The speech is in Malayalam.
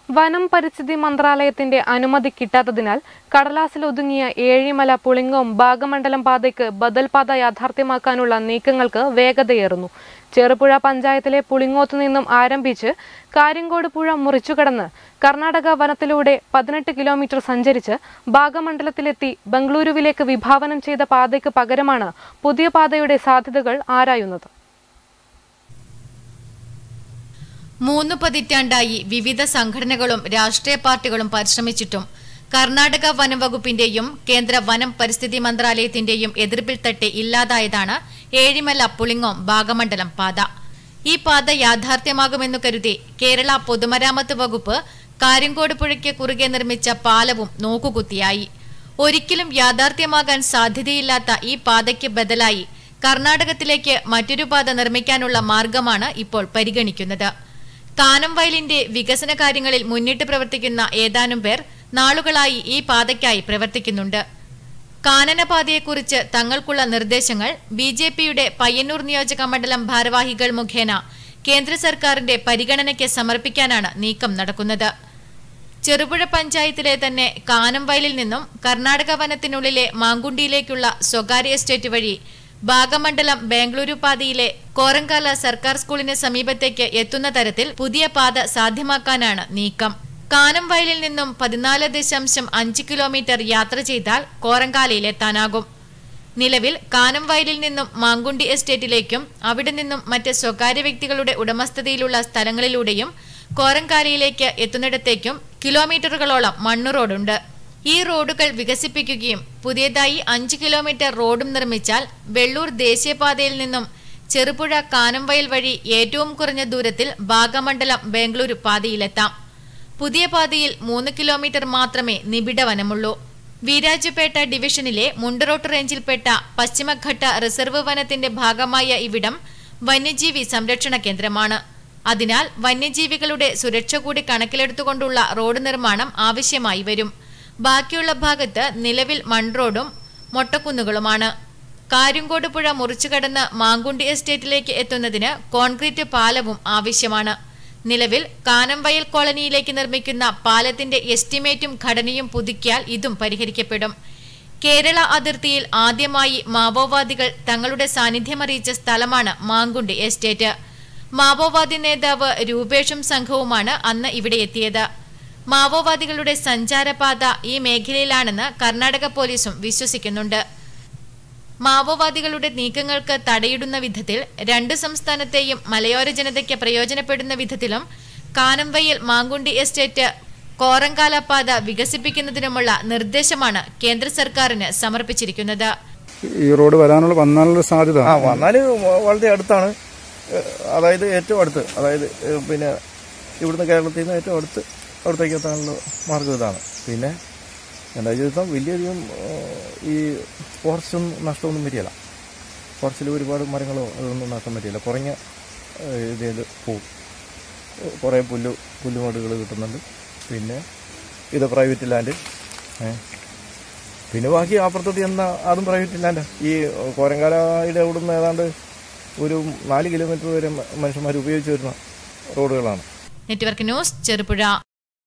വനം പരിസ്ഥിതി മന്ത്രാലയത്തിന്റെ അനുമതി കിട്ടാത്തതിനാൽ കടലാസിൽ ഒതുങ്ങിയ ഏഴിമല പുളിങ്ങോം ഭാഗമണ്ഡലം പാതയ്ക്ക് ബദൽ പാത യാഥാർത്ഥ്യമാക്കാനുള്ള നീക്കങ്ങൾക്ക് വേഗതയേറുന്നു ചെറുപുഴ പഞ്ചായത്തിലെ പുളിങ്ങോത്ത് നിന്നും ആരംഭിച്ച് കാര്യങ്കോട് പുഴ മുറിച്ചുകടന്ന് കർണാടക വനത്തിലൂടെ പതിനെട്ട് കിലോമീറ്റർ സഞ്ചരിച്ച് ഭാഗമണ്ഡലത്തിലെത്തി ബംഗളൂരുവിലേക്ക് വിഭാവനം ചെയ്ത പാതയ്ക്ക് പകരമാണ് പുതിയ പാതയുടെ സാധ്യതകൾ ആരായുന്നത് മൂന്ന് പതിറ്റാണ്ടായി വിവിധ സംഘടനകളും രാഷ്ട്രീയ പാർട്ടികളും പരിശ്രമിച്ചിട്ടും കർണാടക വനം വകുപ്പിന്റെയും കേന്ദ്ര വനം പരിസ്ഥിതി മന്ത്രാലയത്തിന്റെയും എതിർപ്പിൽ തട്ടി ഇല്ലാതായതാണ് ഏഴിമല പുളിങ്ങോം ഭാഗമണ്ഡലം പാത ഈ പാത യാഥാർത്ഥ്യമാകുമെന്നു കരുതി കേരള പൊതുമരാമത്ത് വകുപ്പ് കാര്യങ്കോട് പുഴയ്ക്ക് കുറുകെ നിർമ്മിച്ച പാലവും നോക്കുകുത്തിയായി ഒരിക്കലും യാഥാർത്ഥ്യമാകാൻ സാധ്യതയില്ലാത്ത ഈ പാതയ്ക്ക് ബദലായി കർണാടകത്തിലേക്ക് മറ്റൊരു പാത നിർമ്മിക്കാനുള്ള മാർഗമാണ് ഇപ്പോൾ പരിഗണിക്കുന്നത് കാനം വയലിന്റെ വികസന കാര്യങ്ങളിൽ മുന്നിട്ട് പ്രവർത്തിക്കുന്ന ഏതാനും പേർ നാളുകളായി ഈ പാതയ്ക്കായി പ്രവർത്തിക്കുന്നുണ്ട് കാനനപാതയെക്കുറിച്ച് തങ്ങൾക്കുള്ള നിർദ്ദേശങ്ങൾ ബി ജെ പിയുടെ പയ്യന്നൂർ നിയോജക മണ്ഡലം ഭാരവാഹികൾ മുഖേന കേന്ദ്ര സർക്കാരിന്റെ പരിഗണനയ്ക്ക് സമർപ്പിക്കാനാണ് നീക്കം നടക്കുന്നത് ചെറുപുഴ പഞ്ചായത്തിലെ തന്നെ കാനംവയലിൽ നിന്നും കർണാടക വനത്തിനുള്ളിലെ മാങ്കുണ്ടിയിലേക്കുള്ള സ്വകാര്യ എസ്റ്റേറ്റ് വഴി ഭാഗമണ്ഡലം ബാംഗ്ലൂരു പാതയിലെ കോരങ്കാല സർക്കാർ സ്കൂളിന് സമീപത്തേക്ക് എത്തുന്ന തരത്തിൽ പുതിയ പാത സാധ്യമാക്കാനാണ് നീക്കം കാനംവയലിൽ നിന്നും പതിനാല് ദശാംശം അഞ്ച് കിലോമീറ്റർ യാത്ര ചെയ്താൽ കോരങ്കാലയിലെത്താനാകും നിലവിൽ കാനംവയലിൽ നിന്നും മാങ്കുണ്ടി എസ്റ്റേറ്റിലേക്കും അവിടെ നിന്നും മറ്റ് സ്വകാര്യ വ്യക്തികളുടെ ഉടമസ്ഥതയിലുള്ള സ്ഥലങ്ങളിലൂടെയും കോരങ്കാലയിലേക്ക് എത്തുന്നിടത്തേക്കും കിലോമീറ്ററുകളോളം മണ്ണു റോഡുണ്ട് ഈ റോഡുകൾ വികസിപ്പിക്കുകയും പുതിയതായി അഞ്ച് കിലോമീറ്റർ റോഡും നിർമ്മിച്ചാൽ വെള്ളൂർ ദേശീയപാതയിൽ നിന്നും ചെറുപുഴ കാനംവയൽ വഴി ഏറ്റവും കുറഞ്ഞ ദൂരത്തിൽ ഭാഗമണ്ഡലം ബാംഗ്ലൂരു പാതയിലെത്താം പുതിയ പാതയിൽ മൂന്ന് കിലോമീറ്റർ മാത്രമേ നിബിഡ വനമുള്ളൂ വീരാജപേട്ട ഡിവിഷനിലെ മുണ്ടറോട്ട് റേഞ്ചിൽപ്പെട്ട പശ്ചിമഘട്ട റിസർവ് വനത്തിന്റെ ഭാഗമായ ഇവിടം വന്യജീവി സംരക്ഷണ കേന്ദ്രമാണ് അതിനാൽ വന്യജീവികളുടെ സുരക്ഷ കൂടി കണക്കിലെടുത്തുകൊണ്ടുള്ള റോഡ് നിർമ്മാണം ആവശ്യമായി വരും ബാക്കിയുള്ള ഭാഗത്ത് നിലവിൽ മൺറോഡും മൊട്ടക്കുന്നുകളുമാണ് കാര്യങ്കോട് പുഴ മുറിച്ചുകടന്ന് മാങ്കുണ്ടി എസ്റ്റേറ്റിലേക്ക് എത്തുന്നതിന് കോൺക്രീറ്റ് പാലവും ആവശ്യമാണ് നിലവിൽ കാനംവയൽ കോളനിയിലേക്ക് നിർമ്മിക്കുന്ന പാലത്തിന്റെ എസ്റ്റിമേറ്റും ഘടനയും പുതുക്കിയാൽ ഇതും പരിഹരിക്കപ്പെടും കേരള അതിർത്തിയിൽ ആദ്യമായി മാവോവാദികൾ തങ്ങളുടെ സാന്നിധ്യമറിയിച്ച സ്ഥലമാണ് മാങ്കുണ്ടി എസ്റ്റേറ്റ് മാവോവാദി നേതാവ് രൂപേഷും സംഘവുമാണ് അന്ന് ഇവിടെ എത്തിയത് മാവോവാദികളുടെ സഞ്ചാരപാത ഈ മേഖലയിലാണെന്ന് കർണാടക പോലീസും വിശ്വസിക്കുന്നുണ്ട് മാവോവാദികളുടെ നീക്കങ്ങൾക്ക് തടയിടുന്ന വിധത്തിൽ രണ്ട് സംസ്ഥാനത്തെയും മലയോര ജനതയ്ക്ക് പ്രയോജനപ്പെടുന്ന വിധത്തിലും കാനംവയ്യൽ മാങ്കുണ്ടി എസ്റ്റേറ്റ് കോറങ്കാല പാത വികസിപ്പിക്കുന്നതിനുമുള്ള നിർദ്ദേശമാണ് കേന്ദ്ര സർക്കാരിന് സമർപ്പിച്ചിരിക്കുന്നത് ഈ റോഡ് വരാനുള്ള വന്നാനുള്ള സാധ്യത ആ വന്നാൽ വളരെ അടുത്താണ് ഏഹ് അതായത് ഏറ്റവും അടുത്ത് അതായത് ഏഹ് പിന്നെ ഇവിടുന്ന് കേരളത്തിൽ നിന്ന് ഏറ്റവും അടുത്ത് അവിടത്തേക്ക് എത്താനുള്ള മാർഗ്ഗം ഇതാണ് പിന്നെ എന്താ ചോദിച്ചാൽ വലിയധികം ഏഹ് ഈ ഫോറസ്റ്റും നഷ്ടമൊന്നും വരികയില്ല ഫോറസ്റ്റിൽ ഒരുപാട് മരങ്ങളോ അതൊന്നും നഷ്ടം വരികയില്ല കുറഞ്ഞ ഏഹ് ഇതിൽ പോവും കുറേ പുല്ല് പുല്ലുമേടുകൾ കിട്ടുന്നുണ്ട് പിന്നെ ഇത് പ്രൈവറ്റ് ലാൻഡ് ഏഹ് പിന്നെ ബാക്കി അപ്പുറത്തോട്ട് ചെന്ന അതും പ്രൈവറ്റ് ലാൻഡ് ഈ കോരങ്കാലയുടെ അവിടുന്ന് ഏതാണ്ട് ഒരു നാല് കിലോമീറ്റർ വരെ മ- മനുഷ്യന്മാർ ഉപയോഗിച്ച് വരുന്ന റോഡുകളാണ് നെറ്റ്വർക്ക് ന്യൂസ് ചെറുപുഴ